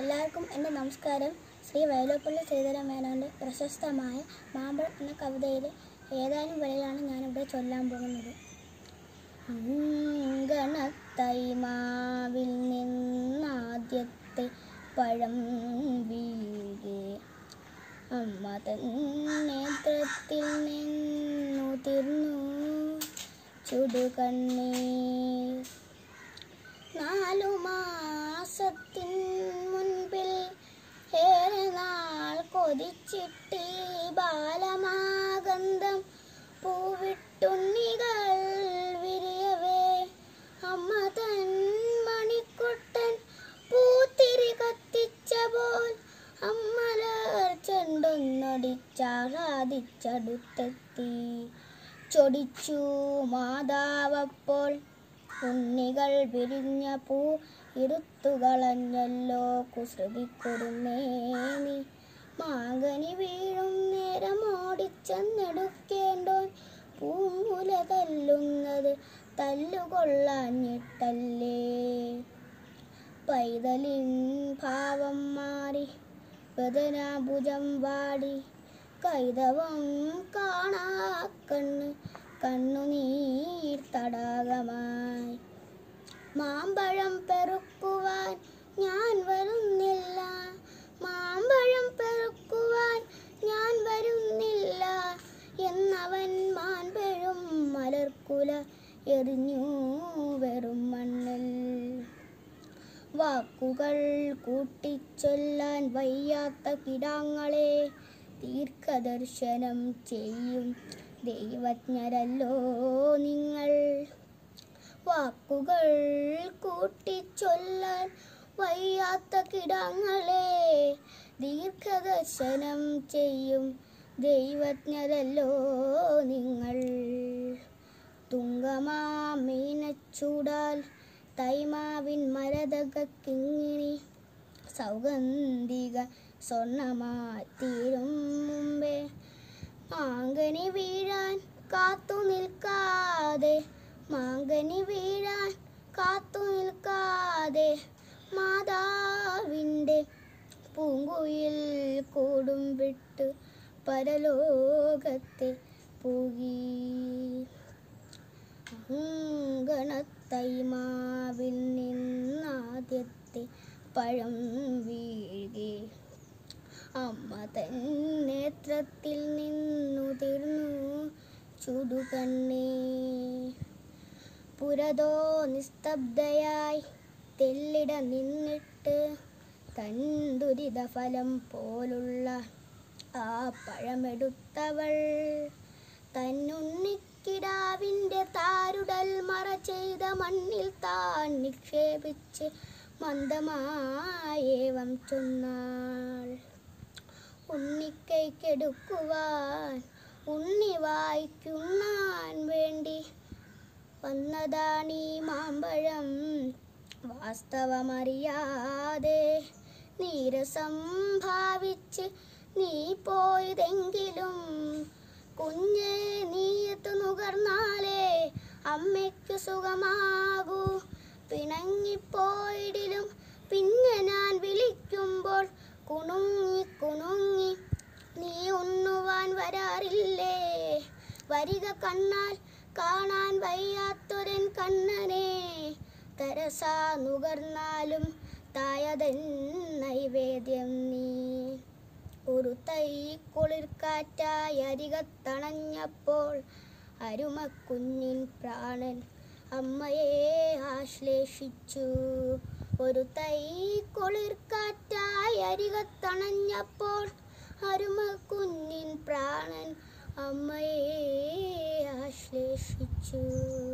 എല്ലാവർക്കും എൻ്റെ നമസ്കാരം ശ്രീ വയലോപ്പള്ളി ശ്രീധര മേനോൻ്റെ പ്രശസ്തമായ മാമ്പഴം എന്ന കവിതയിലെ ഏതാനും വരികളാണ് ഞാനിവിടെ ചൊല്ലാൻ പോകുന്നത് അങ്കണത്തൈമാവിൽ നിന്നാദ്യത്തെ പഴം വീഴെ അമ്മ തൻ നേത്രത്തിൽ നിന്നുതിർന്നു ചുടുകണ്ണീർ നാലു മാസത്തിൻ മുൻപിൽ ഏറെ നാൾ കൊതിച്ചിട്ട് ബാലമാഗന്ധം പൂവിട്ടുണ്ണികൾ വിരിയവേ അമ്മ തൻ മണിക്കുട്ടൻ പൂത്തിരി കത്തിച്ച പോൽ അമ്മലർ ചെണ്ടൊന്നൊടിച്ചാഹ്ലാദിച്ചടുത്തെത്തി ചൊടിച്ചു മാതാവപ്പോൾ ഉണ്ണികൾ വിരിഞ്ഞ പൂ ഇരുത്തുകളഞ്ഞല്ലോ കുസൃതിക്കൊടുന്നേനി മാങ്ങനി വീഴും നേരം ഓടിച്ചെന്നെടുക്കേണ്ടോൻ പൂമുല തല്ലുന്നത് തല്ലുകൊള്ളാഞ്ഞിട്ടല്ലേ പൈതലിൻ ഭാവം മാറി വേദനാഭുജം വാടി കൈതവം കാണാക്കണ്ണ് കണ്ണുനീർ തടാകമായി മാമ്പഴം പെറുക്കുവാൻ ഞാൻ വരുന്നില്ല മാമ്പഴം പെറുക്കുവാൻ ഞാൻ വരുന്നില്ല എന്നവൻ മാൻപഴും മലർക്കുല എറിഞ്ഞു വെറും മണ്ണിൽ വാക്കുകൾ കൂട്ടിച്ചൊല്ലാൻ വയ്യാത്ത കിടാങ്ങളെ ദീർഘദർശനം ചെയ്യും ദൈവജ്ഞരല്ലോ നിങ്ങൾ വാക്കുകൾ കൂട്ടിച്ചൊല്ലാൻ വയ്യാത്ത കിടാങ്ങളെ ദീർഘദർശനം ചെയ്യും ദൈവജ്ഞരല്ലോ നിങ്ങൾ തുങ്കമാമീനച്ചൂടാൽ തൈമാവിൻ മരതകിങ്ങിണി സൗഗന്ധിക സ്വർണമാത്തീരും മുമ്പേ മാങ്കനി വീഴാൻ കാത്തു നിൽക്കാതെ മാങ്കനി വീഴാൻ കാത്തു നിൽക്കാതെ മാതാവിൻ്റെ പൂങ്കുയിൽ കൂടും വിട്ട് പരലോകത്തെ പൂകി അങ്കണത്തൈമാവിൽ നിന്നാദ്യത്തെ പഴം വീഴുകെ അമ്മ തൻ നേത്രത്തിൽ നിന്നുതിർന്നു ചുടുകണ്ണേ പുരതോ നിസ്തബ്ധയായി തെല്ലിട നിന്നിട്ട് തൻ ദുരിത ഫലം പോലുള്ള ആ പഴമെടുത്തവൾ തന്നുണ്ണിക്കിടാവിൻ്റെ താരുടൽ മറ ചെയ്ത മണ്ണിൽ താൻ നിക്ഷേപിച്ച് മന്ദമായേവം ചൊന്നാൾ ഉണ്ണിക്കൈക്കെടുക്കുവാൻ ഉണ്ണി വായിക്കുണ്ണാൻ വേണ്ടി വന്നതാണീ മാമ്പഴം വാസ്തവമറിയാതെ നീരസം ഭാവിച്ച് നീ പോയതെങ്കിലും കുഞ്ഞെ നീയത്ത് നുകർന്നാലേ അമ്മയ്ക്ക് സുഖമാകൂ പിണങ്ങിപ്പോയിടിലും പിന്നെ ഞാൻ വിളിക്കുമ്പോൾ കുണുങ്ങി കുണുങ്ങി നീ ഉണ്ണുവാൻ വരാറില്ലേ വരിക കണ്ണാൽ കാണാൻ വയ്യാത്തൊരൻ കണ്ണനെ തരസാ നുകർന്നാലും തായതൻ നൈവേദ്യം നീ ഒരു തൈ കുളിർക്കാറ്റായി അരികത്തണഞ്ഞപ്പോൾ അരുമക്കുഞ്ഞിൻ പ്രാണൻ അമ്മയെ ആശ്ലേഷിച്ചു ഒരു തൈ കുളിർക്കാറ്റായി അരികത്തണഞ്ഞപ്പോൾ അരുമക്കുഞ്ഞിൻ പ്രാണൻ അമ്മയെ ആശ്ലേഷിച്ചു